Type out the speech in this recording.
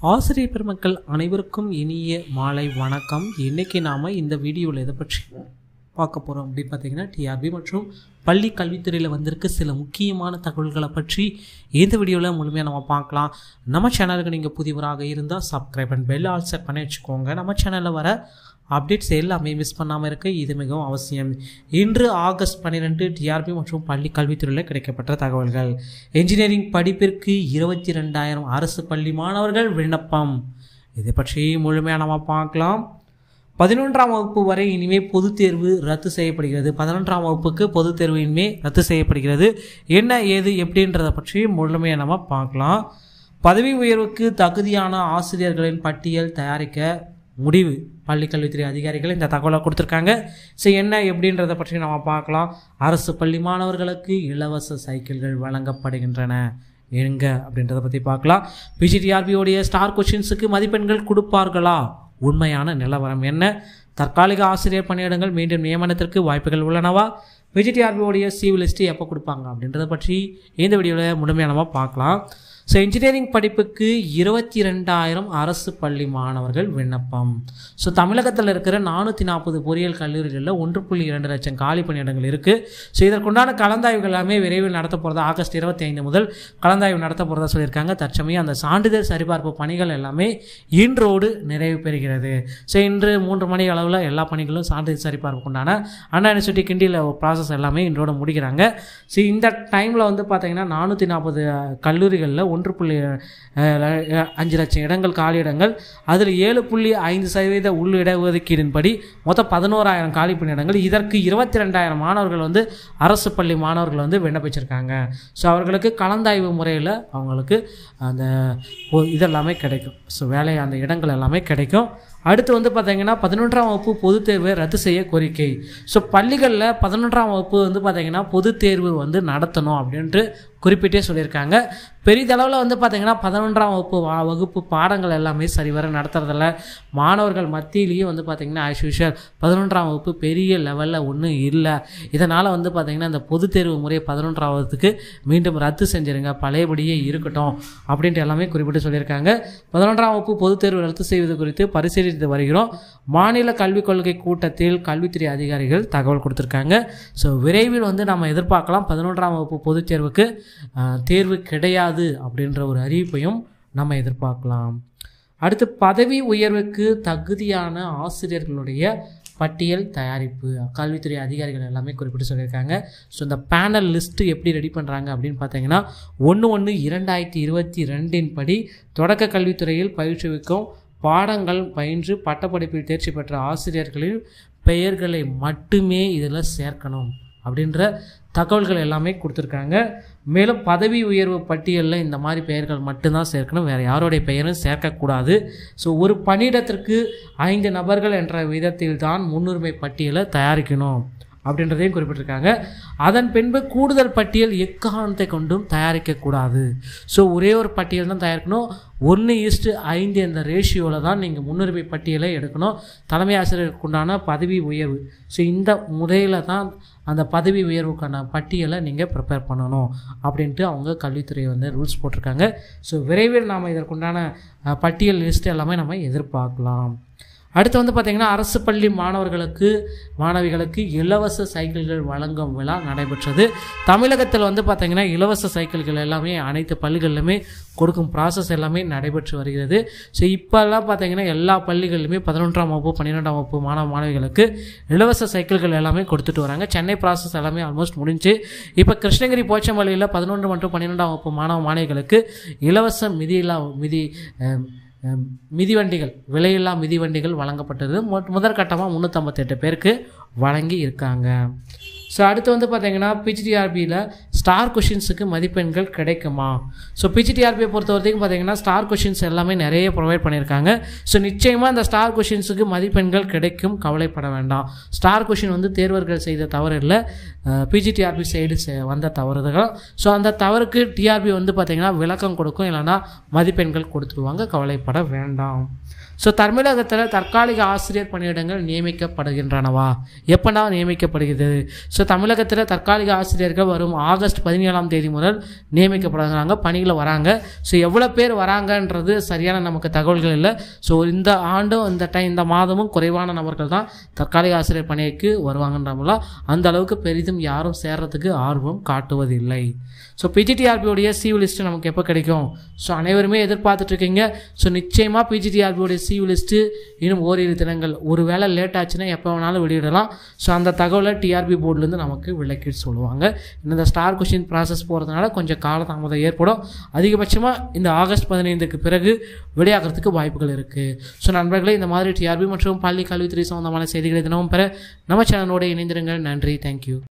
ஆசிரியர் பெருமக்கள் அனைவருக்கும் இனிய மாலை வணக்கம் இன்னைக்கு நாம் இந்த வீடியோவில் எதை பற்றி பார்க்க போகிறோம் அப்படின்னு பார்த்தீங்கன்னா டிஆர்பி மற்றும் பள்ளி கல்வித்துறையில் வந்திருக்க சில முக்கியமான தகவல்களை பற்றி இந்த வீடியோவில் முழுமையாக நம்ம பார்க்கலாம் நம்ம சேனலுக்கு நீங்கள் புதியவராக இருந்தால் subscribe and bell all set பண்ணி வச்சுக்கோங்க நம்ம சேனலில் வர அப்டேட்ஸ் எல்லாமே மிஸ் பண்ணாமல் இருக்க இது மிகவும் அவசியம் இன்று ஆகஸ்ட் பன்னிரெண்டு டிஆர்பி மற்றும் பள்ளி கல்வித்துறையில் கிடைக்கப்பட்ட தகவல்கள் என்ஜினியரிங் படிப்பிற்கு இருபத்தி ரெண்டாயிரம் அரசு பள்ளி மாணவர்கள் விண்ணப்பம் இதை பற்றி முழுமையாக நம்ம பார்க்கலாம் பதினொன்றாம் வகுப்பு வரை இனிமேல் பொதுத் தேர்வு ரத்து செய்யப்படுகிறது பதினொன்றாம் வகுப்புக்கு பொதுத் தேர்வு இனிமேல் ரத்து செய்யப்படுகிறது என்ன ஏது எப்படின்றத பற்றி முழுமையாக நம்ம பார்க்கலாம் பதவி உயர்வுக்கு தகுதியான ஆசிரியர்களின் பட்டியல் தயாரிக்க முடிவு பள்ளி கல்வித்துறை அதிகாரிகள் இந்த தகவலை கொடுத்துருக்காங்க ஸோ என்ன எப்படின்றத பற்றி நம்ம பார்க்கலாம் அரசு பள்ளி மாணவர்களுக்கு இலவச சைக்கிள்கள் வழங்கப்படுகின்றன எங்க அப்படின்றத பற்றி பார்க்கலாம் பிஜிடிஆர்பியோடைய ஸ்டார் கொஷின்ஸுக்கு மதிப்பெண்கள் கொடுப்பார்களா உண்மையான நிலவரம் என்ன தற்காலிக ஆசிரியர் பணியிடங்கள் மீண்டும் நியமனத்திற்கு வாய்ப்புகள் உள்ளனவா விஜிடிஆர்பியோடைய சிவி லிஸ்ட்டு எப்போ கொடுப்பாங்க அப்படின்றத பற்றி இந்த வீடியோவில் முழுமையாக நம்ம பார்க்கலாம் ஸோ இன்ஜினியரிங் படிப்புக்கு இருபத்தி ரெண்டாயிரம் அரசு பள்ளி மாணவர்கள் விண்ணப்பம் ஸோ தமிழகத்தில் இருக்கிற நானூற்றி நாற்பது பொறியியல் கல்லூரிகளில் ஒன்று புள்ளி இரண்டு லட்சம் காலி பணியிடங்கள் இருக்குது ஸோ இதற்குண்டான கலந்தாய்வுகள் எல்லாமே விரைவில் நடத்த போகிறதா ஆகஸ்ட் இருபத்தி ஐந்து முதல் கலந்தாய்வு நடத்த போகிறதா சொல்லியிருக்காங்க தற்சமயம் அந்த சான்றிதழ் சரிபார்ப்பு பணிகள் எல்லாமே இன்றோடு நிறைவு பெறுகிறது ஸோ இன்று மூன்று மணி அளவில் எல்லா பணிகளும் சான்றிதழ் சரிபார்ப்புக்கு உண்டான அண்ணா யூனிவர்சிட்டி கிண்டியில் ப்ராசஸ் எல்லாமே இன்றோடு முடிக்கிறாங்க ஸோ இந்த டைமில் வந்து பார்த்தீங்கன்னா நானூற்றி நாற்பது கல்லூரிகளில் ஒன்று புள்ளி அஹ், அஞ்சு லட்சம் இடங்கள் காலி இடங்கள் அதில் ஏழு புள்ளி ஐந்து சதவீத உள் இடஒதுக்கீடின்படி மொத்தம் பதினோராயிரம் காலி பணியிடங்கள் இதற்கு இருபத்தி ரெண்டாயிரம் மாணவர்கள் வந்து அரசு பள்ளி மாணவர்கள் வந்து விண்ணப்பிச்சிருக்காங்க ஸோ அவர்களுக்கு கலந்தாய்வு முறையில் அவங்களுக்கு அந்த ஒ- இதெல்லாமே கிடைக்கும் ஸோ வேலை அந்த இடங்கள் எல்லாமே கிடைக்கும் அடுத்து வந்து பார்த்தீங்கன்னா பதினொன்றாம் வகுப்பு பொதுத் தேர்வை ரத்து செய்ய கோரிக்கை ஸோ பள்ளிகளில் பதினொன்றாம் வகுப்பு வந்து பார்த்தீங்கன்னா பொதுத் தேர்வு வந்து நடத்தணும் அப்படின்ட்டு குறிப்பிட்டே சொல்லியிருக்காங்க பெரிதளவில் வந்து பார்த்தீங்கன்னா பதினொன்றாம் வகுப்பு வா வகுப்பு பாடங்கள் எல்லாமே சரிவர நடத்துறதில்ல மாணவர்கள் மத்தியிலையும் வந்து பார்த்தீங்கன்னா ஆஸ் யூஷுவல் பதினொன்றாம் வகுப்பு பெரிய லெவலில் ஒன்றும் இல்லை இதனால் வந்து பார்த்தீங்கன்னா இந்த பொதுத் தேர்வு முறை பதினொன்றாம் வகுப்புக்கு மீண்டும் ரத்து செஞ்சிருங்க பழையபடியே இருக்கட்டும் அப்படின்ட்டு எல்லாமே குறிப்பிட்டு சொல்லியிருக்காங்க பதினொன்றாம் வகுப்பு பொதுத் தேர்வு ரத்து செய்வது குறித்து பரிசீலித்து வருகிறோம் மாநில கல்விக் கொள்கை கூட்டத்தில் கல்வித்துறை அதிகாரிகள் தகவல் கொடுத்துருக்காங்க ஸோ விரைவில் வந்து நம்ம எதிர்பார்க்கலாம் பதினொன்றாம் வகுப்பு பொதுத் தேர்வுக்கு அஹ், தேர்வு கிடையாது அப்படின்ற ஒரு அறிவிப்பையும் நம்ம எதிர்பார்க்கலாம் அடுத்து பதவி உயர்வுக்கு தகுதியான ஆசிரியர்களுடைய பட்டியல் தயாரிப்பு கல்வித்துறை அதிகாரிகள் எல்லாமே குறிப்பிட்டு சொல்லியிருக்காங்க ஸோ இந்த பேனல் லிஸ்ட்டு எப்படி ரெடி பண்ணுறாங்க அப்படின்னு பார்த்தீங்கன்னா ஒன்று ஒன்று இரண்டாயிரத்தி இருபத்தி ரெண்டின் படி தொடக்க கல்வித்துறையில் பயிற்றுவிக்கும் பாடங்கள் பயின்று பட்டப்படிப்பில் தேர்ச்சி பெற்ற ஆசிரியர்களின் பெயர்களை மட்டுமே இதில் சேர்க்கணும் அப்படின்ற தகவல்கள் எல்லாமே கொடுத்துருக்காங்க மேலும் பதவி உயர்வு பட்டியலில் இந்த மாதிரி பெயர்கள் மட்டும்தான் சேர்க்கணும் வேறு யாருடைய பெயரும் சேர்க்கக்கூடாது ஸோ ஒரு பணியிடத்திற்கு ஐந்து நபர்கள் என்ற விதத்தில் தான் முன்னுரிமை பட்டியலை தயாரிக்கணும் அப்படின்றதையும் குறிப்பிட்டிருக்காங்க அதன் பின்பு கூடுதல் பட்டியல் எக்காரணத்தை கொண்டும் தயாரிக்கக்கூடாது ஸோ ஒரே ஒரு பட்டியல் தான் தயாரிக்கணும் ஒன்று ஈஸ்ட்டு ஐந்து என்ற ரேஷியோவில் தான் நீங்கள் முன்னுரிமை பட்டியலை எடுக்கணும் தலைமை ஆசிரியருக்கு உண்டான பதவி உயர்வு ஸோ இந்த முறையில் தான் அந்த பதவி உயர்வுக்கான பட்டியலை நீங்கள் ப்ரிப்பேர் பண்ணணும் அப்படின்ட்டு அவங்க கல்வித்துறை வந்து ரூல்ஸ் போட்டிருக்காங்க ஸோ விரைவில் நாம் இதற்குண்டான அஹ், பட்டியல் லிஸ்ட் எல்லாமே நம்ம எதிர்பார்க்கலாம் அடுத்து வந்து பார்த்திங்கன்னா அரசு பள்ளி மாணவர்களுக்கு மாணவிகளுக்கு இலவச சைக்கிள்கள் வழங்கும் விழா நடைபெற்றது தமிழகத்தில் வந்து பார்த்திங்கன்னா இலவச சைக்கிள்கள் எல்லாமே அனைத்து பள்ளிகளிலுமே கொடுக்கும் ப்ராசஸ் எல்லாமே நடைபெற்று வருகிறது ஸோ இப்போல்லாம் பார்த்தீங்கன்னா எல்லா பள்ளிகளிலுமே பதினொன்றாம் வகுப்பு பன்னிரெண்டாம் வகுப்பு மாணவ மாணவிகளுக்கு இலவச சைக்கிள்கள் எல்லாமே கொடுத்துட்டு வராங்க சென்னை ப்ராசஸ் எல்லாமே ஆல்மோஸ்ட் முடிஞ்சு இப்போ கிருஷ்ணகிரி போச்சம்பள்ளியில் பதினொன்று மற்றும் பன்னிரெண்டாம் வகுப்பு மாணவ மாணவிகளுக்கு இலவச மிதியில்லா மிதி அஹ், அஹ், மிதிவண்டிகள் விலையில்லா மிதிவண்டிகள் வழங்கப்பட்டது மொ- முதற்கட்டமாக முந்நூற்றம்பத்தெட்டு பேருக்கு வழங்கி இருக்காங்க ஸோ அடுத்து வந்து பார்த்தீங்கன்னா பிஜிடிஆர்பியில் ஸ்டார் கொஷின்ஸுக்கு மதிப்பெண்கள் கிடைக்குமா ஸோ பிஜிடிஆர்பியை பொறுத்த வரைக்கும் பார்த்தீங்கன்னா ஸ்டார் கொஷின்ஸ் எல்லாமே நிறைய ப்ரொவைட் பண்ணியிருக்காங்க ஸோ நிச்சயமாக அந்த ஸ்டார் கொஷின்ஸுக்கு மதிப்பெண்கள் கிடைக்கும் கவலைப்பட வேண்டாம் ஸ்டார் கொஷின் வந்து தேர்வர்கள் செய்த தவறு இல்லை பிஜிடிஆர்பி சைடு வந்த தவறுகள் ஸோ அந்த தவறுக்கு டிஆர்பி வந்து பார்த்தீங்கன்னா விளக்கம் கொடுக்கும் இல்லைன்னா மதிப்பெண்கள் கொடுத்துருவாங்க கவலைப்பட வேண்டாம் ஸோ தமிழகத்தில் தற்காலிக ஆசிரியர் பணியிடங்கள் நியமிக்கப்படுகின்றனவா எப்போனா நியமிக்கப்படுகிறது ஸோ தமிழகத்தில் தற்காலிக ஆசிரியர்கள் வரும் ஆகஸ்ட் பதினேழாம் தேதி முதல் நியமிக்கப்படுறாங்க பணியில் வராங்க ஸோ எவ்வளோ பேர் வராங்கன்றது சரியான நமக்கு தகவல்கள் இல்லை ஸோ இந்த ஆண்டும் இந்த டைம் இந்த மாதமும் குறைவான நபர்கள் தான் தற்காலிக ஆசிரியர் பணிக்கு வருவாங்கன்றவங்களா அந்த அளவுக்கு பெரிதும் யாரும் சேர்றதுக்கு ஆர்வம் காட்டுவதில்லை ஸோ பிஜிடிஆர்பியோடைய சிவி லிஸ்ட்டு நமக்கு எப்போ கிடைக்கும் ஸோ அனைவருமே எதிர்பார்த்துட்டு இருக்கீங்க ஸோ நிச்சயமாக பிஜிடிஆர்பியோடைய சிவி லிஸ்ட்டு இன்னும் ஓரிரு தினங்கள் ஒரு வேளை லேட் ஆச்சுன்னா எப்போ வேணாலும் வெளியிடலாம் ஸோ அந்த தகவலை டிஆர்பி போர்டுலேருந்து நமக்கு விளக்கி சொல்லுவாங்க இந்த ஸ்டார் கொஷின் ப்ராசஸ் போகிறதுனால கொஞ்சம் காலதாமதம் ஏற்படும் அதிகபட்சமாக இந்த ஆகஸ்ட் பதினைந்துக்கு பிறகு வெளியாகிறதுக்கு வாய்ப்புகள் இருக்குது ஸோ நண்பர்களே இந்த மாதிரி டிஆர்பி மற்றும் பள்ளி கல்வித்துறை சம்பந்தமான செய்திகளை தினமும் பெற நம்ம சேனலோட இணைந்திருங்கள் நன்றி தேங்க்யூ